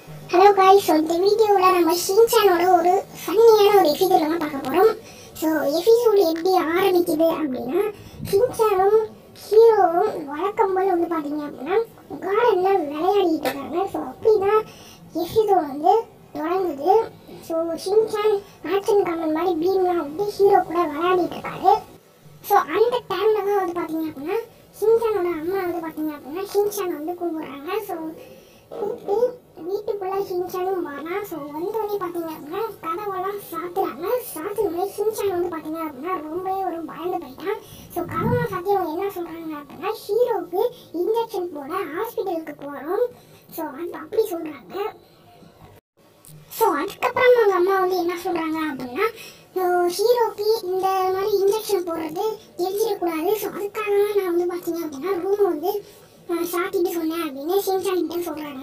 hello காய் so இந்த வீடியோவில் நம்ம ஷின்சானோட ஒரு ஃபன்னியான ஒரு எபிசோட தான் பார்க்க போகிறோம் ஸோ எபிசோடு எப்படி ஆரம்பிக்குது அப்படின்னா ஷின்சானும் ஹீரோவும் வழக்கம் போல் வந்து பார்த்தீங்க அப்படின்னா கார்டனில் விளையாடிட்டு இருக்காங்க ஸோ அப்படி தான் எபிசோட் வந்து தொடங்குது ஸோ ஷின்சான் ஆக்ஷன் காமன் மாதிரி பீம்லாம் வந்து ஹீரோ கூட விளையாடிட்டு இருக்காரு ஸோ அந்த டைமில் தான் வந்து பார்த்தீங்க அப்படின்னா ஷின்சானோட அம்மா வந்து பார்த்தீங்க அப்படின்னா ஷின்சான் வந்து கூப்பிடுறாங்க ஸோ கூப்பிட்டு வீட்டுக்குள்ளே ஷின்சானும் வரான் ஸோ வந்தோடனே பார்த்தீங்க அப்படின்னா கதவெல்லாம் சாத்துறாங்க சாத்துனோடனே ஷின்சான் வந்து பார்த்தீங்க அப்படின்னா ரொம்பவே ஒரு பயந்து போயிட்டான் ஸோ கதவெல்லாம் சாத்தி அவங்க என்ன சொல்கிறாங்க அப்படின்னா ஹீரோவுக்கு இன்ஜெக்ஷன் போட ஹாஸ்பிட்டலுக்கு போகிறோம் ஸோ அது அப்படி சொல்கிறாங்க ஸோ அதுக்கப்புறம் அவங்க அம்மா வந்து என்ன சொல்கிறாங்க அப்படின்னா ஸோ ஹீரோக்கு இந்த மாதிரி இன்ஜெக்ஷன் போடுறது தெரிஞ்சிடக்கூடாது ஸோ அதுக்காக தான் நான் வந்து பார்த்தீங்க அப்படின்னா ரூமை வந்து அஹ், சாத்திட்டு சொன்னேன் அப்படின்னு ஷின்சான் கிட்ட சொல்கிறாங்க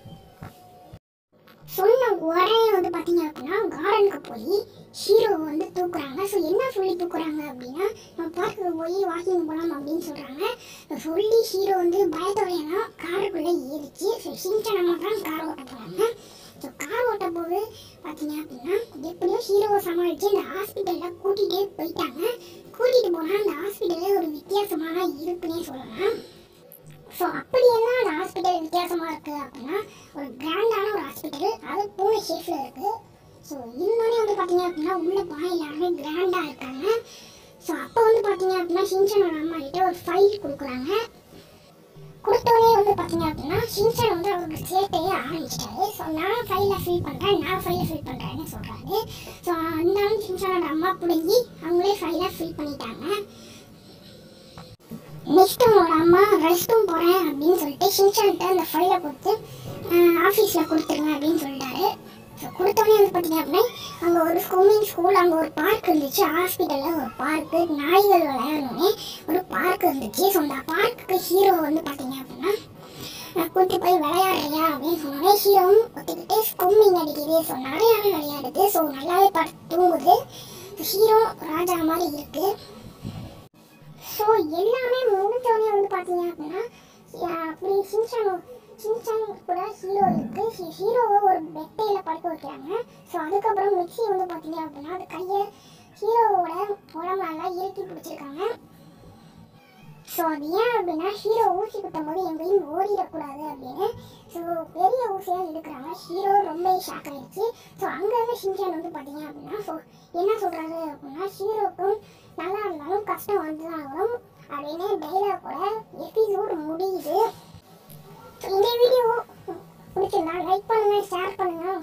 சொன்ன உடனே வந்து பார்த்தீங்க அப்படின்னா கார்டனுக்கு போய் ஹீரோவை வந்து தூக்குறாங்க ஸோ என்ன சொல்லி தூக்குறாங்க அப்படின்னா நம்ம பார்க்குக்கு போய் வாக்கிங் போகலாம் அப்படின்னு சொல்கிறாங்க சொல்லி ஹீரோ வந்து பயத்தோடையனா காருக்குள்ளே ஏறிச்சு ஸோ ஷின்சான் அம்மா தான் கார் ஓட்ட போகிறாங்க ஸோ கார் ஓட்ட போது பார்த்தீங்க அப்படின்னா எப்படியோ ஹீரோவை சமாளித்து இந்த ஹாஸ்பிட்டலில் கூட்டிகிட்டே போயிட்டாங்க கூட்டிகிட்டு போனால் அந்த ஹாஸ்பிட்டலே ஒரு வித்தியாசமான இருக்குன்னே சொல்லலாம் ஸோ அப்படி என்ன அந்த ஹாஸ்பிட்டல் வித்தியாசமாக இருக்குது அப்படின்னா ஒரு கிராண்டான ஒரு ஹாஸ்பிட்டல் அது பூனை ஷேஃபில் இருக்குது ஸோ இருந்தாலே வந்து பார்த்தீங்க அப்படின்னா உள்ள போனால் எல்லாருமே கிராண்டாக இருக்காங்க ஸோ அப்போ வந்து பார்த்தீங்க அப்படின்னா ஷின்சானோட அம்மா கிட்ட ஒரு ஃபைல் கொடுக்குறாங்க கொடுத்தோடனே வந்து பார்த்தீங்க அப்படின்னா ஷின்சான் வந்து அவருக்கு சேட்டையே ஆரம்பிச்சிட்டாரு ஸோ நான் ஃபைலை ஃபில் பண்ணுறேன் நான் ஃபைலை ஃபில் பண்ணுறேன்னு சொல்கிறாரு ஸோ இருந்தாலும் ஷின்சானோட அம்மா பிடுங்கி அவங்களே ஃபைலை ஃபில் பண்ணிட்டாங்க நெக்ஸ்ட் அவங்களோட அம்மா ரெஸ்ட் ரூம் போகிறேன் அப்படின்னு சொல்லிட்டு ஷின்சான்கிட்ட அந்த ஃபைலை கொடுத்து ஆஃபீஸில் கொடுத்துருங்க அப்படின்னு சொல்லிட்டாரு ஸோ கொடுத்தோடனே வந்து பார்த்தீங்க அப்படின்னா அங்கே ஒரு ஸ்விம்மிங் ஸ்கூல் அங்கே ஒரு பார்க் இருந்துச்சு ஹாஸ்பிட்டலில் ஒரு பார்க்கு நாய்கள் விளையாடணுன்னே ஒரு பார்க் இருந்துச்சு ஸோ அந்த பார்க்குக்கு ஹீரோ வந்து பார்த்தீங்க அப்படின்னா அஹ் கூட்டிட்டு போய் விளையாடுறியா அப்படின்னு சொன்னாலே ஹீரோவும் ஒத்துக்கிட்டு ஸ்விம்மிங் அடிக்குது ஸோ நிறையாவே விளையாடுது ஸோ நல்லாவே படுத்து தூங்குது ஹீரோ ராஜா மாதிரி இருக்குது ஸோ எல்லாமே முடிஞ்சோடனே வந்து பார்த்தீங்க அப்படின்னா யா- அப்படி சின்சான் சின்சான் கூட ஹீரோ இருக்கு ஹீ- ஹீரோவை ஒரு பெட்டையில் படுக்க வைக்கிறாங்க ஸோ அதுக்கப்புறம் மிக்ஸி வந்து பார்த்தீங்க அப்படின்னா அது கையை ஹீரோவோட உடம்பெல்லாம் இறுக்கி பிடிச்சிருக்காங்க ஸோ அது ஏன் அப்படின்னா ஹீரோ ஊசி குத்தும் போது எங்கேயும் ஓடிடக்கூடாது அப்படின்னு ஸோ பெரிய ஊசியாக எடுக்கிறாங்க ஹீரோ ரொம்ப ஷாக் ஆயிடுச்சு ஸோ அங்கேருந்து ஷின்சான் வந்து பார்த்தீங்க அப்படின்னா ஸோ என்ன சொல்கிறாரு அப்படின்னா ஹீரோக்கும் நல்லா இருந்தாலும் கஷ்டம் வந்துதான் ஆகும் அப்படின்னு டைலாகோட எபிசோட் முடியுது ஸோ இந்த வீடியோ பிடிச்சிருந்தா லைக் பண்ணுங்கள் ஷேர் பண்ணுங்கள்